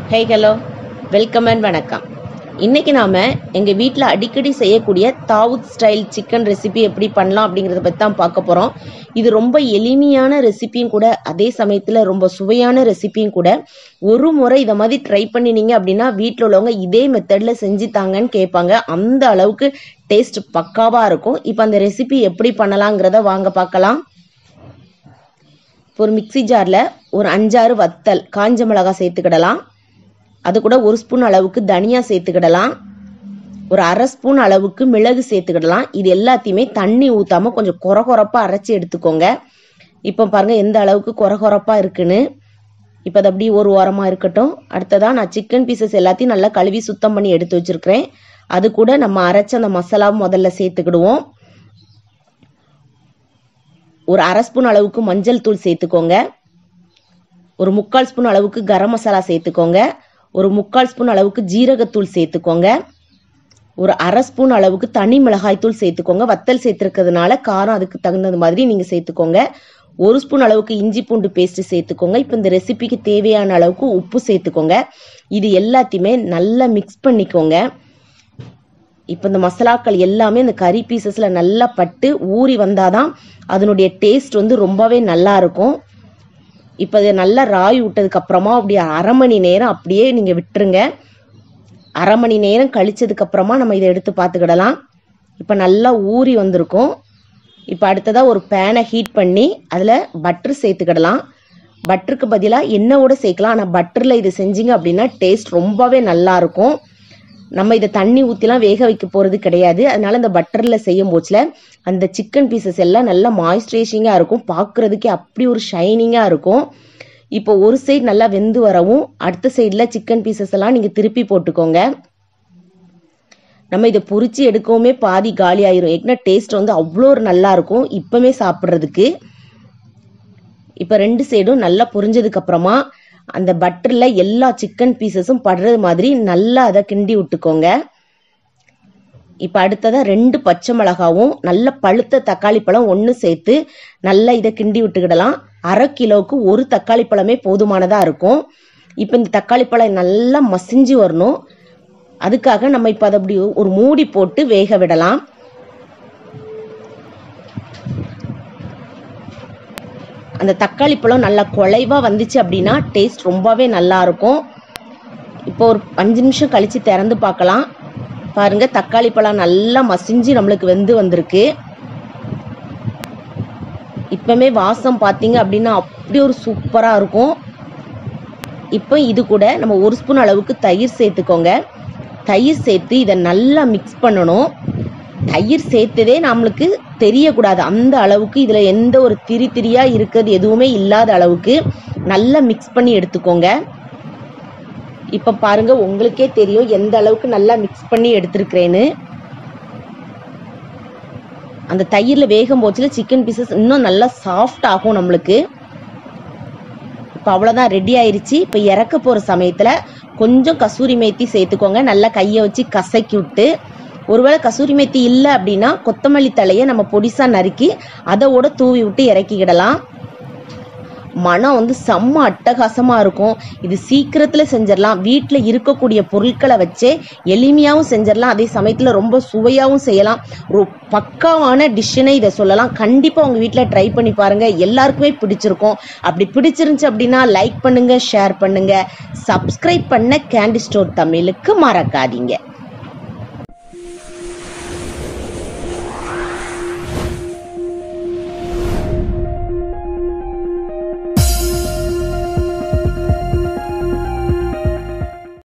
hey hello welcome and வணக்கம் இன்னைக்கு நாம எங்க வீட்டில் அடிக்கடி செய்யக்கூடிய தாவூத் ஸ்டைல் சிக்கன் ரெசிபி எப்படி பண்ணலாம் அப்படிங்கிறத பற்றி தான் பார்க்க போறோம் இது ரொம்ப எளிமையான ரெசிபியும் கூட அதே சமயத்தில் ரொம்ப சுவையான ரெசிபியும் கூட ஒரு முறை இதை மாதிரி ட்ரை பண்ணினீங்க அப்படின்னா வீட்டில் உள்ளவங்க இதே மெத்தடில் செஞ்சு தாங்கன்னு கேட்பாங்க அந்த அளவுக்கு டேஸ்ட் பக்காவாக இருக்கும் இப்போ அந்த ரெசிபி எப்படி பண்ணலாங்கிறத வாங்க பார்க்கலாம் இப்போ ஒரு மிக்ஸி ஜாரில் ஒரு அஞ்சாறு வத்தல் காஞ்ச மிளகாய் சேர்த்துக்கிடலாம் அது கூட ஒரு ஸ்பூன் அளவுக்கு தனியா சேர்த்துக்கிடலாம் ஒரு அரை ஸ்பூன் அளவுக்கு மிளகு சேர்த்துக்கிடலாம் இது எல்லாத்தையுமே தண்ணி ஊற்றாம கொஞ்சம் கொர கொரப்பா அரைச்சி எடுத்துக்கோங்க இப்போ பாருங்க எந்த அளவுக்கு கொர கொரப்பா இருக்குன்னு இப்போ அது அப்படியே ஒரு ஓரமாக இருக்கட்டும் அடுத்ததாக நான் சிக்கன் பீசஸ் எல்லாத்தையும் நல்லா கழுவி சுத்தம் பண்ணி எடுத்து வச்சிருக்கிறேன் அது கூட நம்ம அரைச்ச அந்த மசாலா முதல்ல சேர்த்துக்கிடுவோம் ஒரு அரை ஸ்பூன் அளவுக்கு மஞ்சள் தூள் சேர்த்துக்கோங்க ஒரு முக்கால் ஸ்பூன் அளவுக்கு கரம் மசாலா சேர்த்துக்கோங்க ஒரு முக்கால் ஸ்பூன் அளவுக்கு ஜீரகத்தூள் சேர்த்துக்கோங்க ஒரு அரை ஸ்பூன் அளவுக்கு தனி மிளகாய் தூள் சேர்த்துக்கோங்க வத்தல் சேர்த்துருக்கிறதுனால காரம் அதுக்கு தகுந்தது மாதிரி நீங்கள் சேர்த்துக்கோங்க ஒரு ஸ்பூன் அளவுக்கு இஞ்சி பூண்டு பேஸ்ட் சேர்த்துக்கோங்க இப்போ இந்த ரெசிபிக்கு தேவையான அளவுக்கு உப்பு சேர்த்துக்கோங்க இது எல்லாத்தையுமே நல்லா மிக்ஸ் பண்ணிக்கோங்க இப்போ இந்த மசாலாக்கள் எல்லாமே இந்த கறி பீசஸில் நல்லா பட்டு ஊறி வந்தாதான் அதனுடைய டேஸ்ட் வந்து ரொம்பவே நல்லா இருக்கும் இப்போ இதை நல்லா ராய் விட்டதுக்கு அப்புறமா அப்படியே அரை மணி நேரம் அப்படியே நீங்கள் விட்டுருங்க அரை மணி நேரம் கழிச்சதுக்கு அப்புறமா நம்ம இதை எடுத்து பார்த்துக்கிடலாம் இப்போ நல்லா ஊறி வந்திருக்கும் இப்போ அடுத்ததாக ஒரு பேனை ஹீட் பண்ணி அதில் பட்டர் சேர்த்துக்கிடலாம் பட்டருக்கு பதிலாக எண்ணெயோட சேர்க்கலாம் ஆனால் பட்டரில் இது செஞ்சீங்க அப்படின்னா டேஸ்ட் ரொம்பவே நல்லா இருக்கும் நம்ம இதை தண்ணி ஊற்றிலாம் வேக வைக்க போகிறது கிடையாது அதனால இந்த பட்டரில் செய்யும் போச்சில் அந்த சிக்கன் பீசஸ் எல்லாம் நல்லா மாய்ஸ்சரைசிங்காக இருக்கும் பார்க்குறதுக்கே அப்படி ஒரு ஷைனிங்காக இருக்கும் இப்போ ஒரு சைடு நல்லா வெந்து வரவும் அடுத்த சைடில் சிக்கன் பீசஸ் எல்லாம் நீங்கள் திருப்பி போட்டுக்கோங்க நம்ம இதை பொரிச்சு எடுக்கவுமே பாதி காலி ஆயிரும் ஏன்னா டேஸ்ட் வந்து அவ்வளோ ஒரு நல்லா இருக்கும் இப்போமே சாப்பிட்றதுக்கு இப்போ ரெண்டு சைடும் நல்லா பொரிஞ்சதுக்கு அப்புறமா அந்த பட்டரில் எல்லா சிக்கன் பீசஸும் படுறது மாதிரி நல்லா அதை கிண்டி விட்டுக்கோங்க இப்போ அடுத்ததாக ரெண்டு பச்சை மிளகாவும் நல்ல பழுத்த தக்காளி பழம் ஒன்று சேர்த்து நல்லா இதை கிண்டி விட்டுக்கிடலாம் அரை கிலோவுக்கு ஒரு தக்காளி பழமே போதுமானதாக இருக்கும் இப்போ இந்த தக்காளி பழம் நல்லா மசிஞ்சு வரணும் அதுக்காக நம்ம இப்போ அதை அப்படி ஒரு மூடி போட்டு வேக விடலாம் அந்த தக்காளி பழம் நல்லா குலைவா வந்துச்சு அப்படின்னா டேஸ்ட் ரொம்பவே நல்லா இருக்கும் இப்போ ஒரு அஞ்சு நிமிஷம் கழிச்சு திறந்து பார்க்கலாம் பாருங்க தக்காளி பழம் நல்லா மசிஞ்சு நம்மளுக்கு வெந்து வந்திருக்கு இப்பவுமே வாசம் பார்த்தீங்க அப்படின்னா அப்படி ஒரு சூப்பராக இருக்கும் இப்போ இது கூட நம்ம ஒரு ஸ்பூன் அளவுக்கு தயிர் சேர்த்துக்கோங்க தயிர் சேர்த்து இதை நல்லா மிக்ஸ் பண்ணணும் தயிர் சேர்த்ததே நம்மளுக்கு தெரியக்கூடாது அந்த அளவுக்கு இதில் எந்த ஒரு திரி திரியாக இருக்கிறது எதுவுமே இல்லாத அளவுக்கு நல்லா மிக்ஸ் பண்ணி எடுத்துக்கோங்க இப்போ பாருங்க உங்களுக்கே தெரியும் எந்த அளவுக்கு நல்லா மிக்ஸ் பண்ணி எடுத்திருக்கிறேன்னு அந்த தயிரில் வேகும் போச்சுல சிக்கன் பீசஸ் இன்னும் நல்லா சாஃப்ட் ஆகும் நம்மளுக்கு இப்போ அவ்வளோதான் ரெடி ஆயிருச்சு இப்போ இறக்க போகிற சமயத்தில் கொஞ்சம் கசூரி மேத்தி சேர்த்துக்கோங்க நல்லா கையை வச்சு கசக்கி விட்டு ஒருவேளை கசூரி மேத்தி இல்லை அப்படின்னா கொத்தமல்லி தலையை நம்ம பொடிசா நறுக்கி அதோட தூவி விட்டு இறக்கிக்கிடலாம் மனம் வந்து செம்ம அட்டகாசமா இருக்கும் இது சீக்கிரத்துல செஞ்சிடலாம் வீட்டில் இருக்கக்கூடிய பொருட்களை வச்சே எளிமையாகவும் செஞ்சிடலாம் அதே சமயத்தில் ரொம்ப சுவையாகவும் செய்யலாம் ஒரு பக்காவான டிஷ்ஷுன்னு இதை சொல்லலாம் கண்டிப்பாக உங்கள் வீட்டில் ட்ரை பண்ணி பாருங்க எல்லாருக்குமே பிடிச்சிருக்கும் அப்படி பிடிச்சிருந்துச்சு அப்படின்னா லைக் பண்ணுங்க ஷேர் பண்ணுங்க சப்ஸ்கிரைப் பண்ண கேண்டி ஸ்டோர் தமிழுக்கு மறக்காதீங்க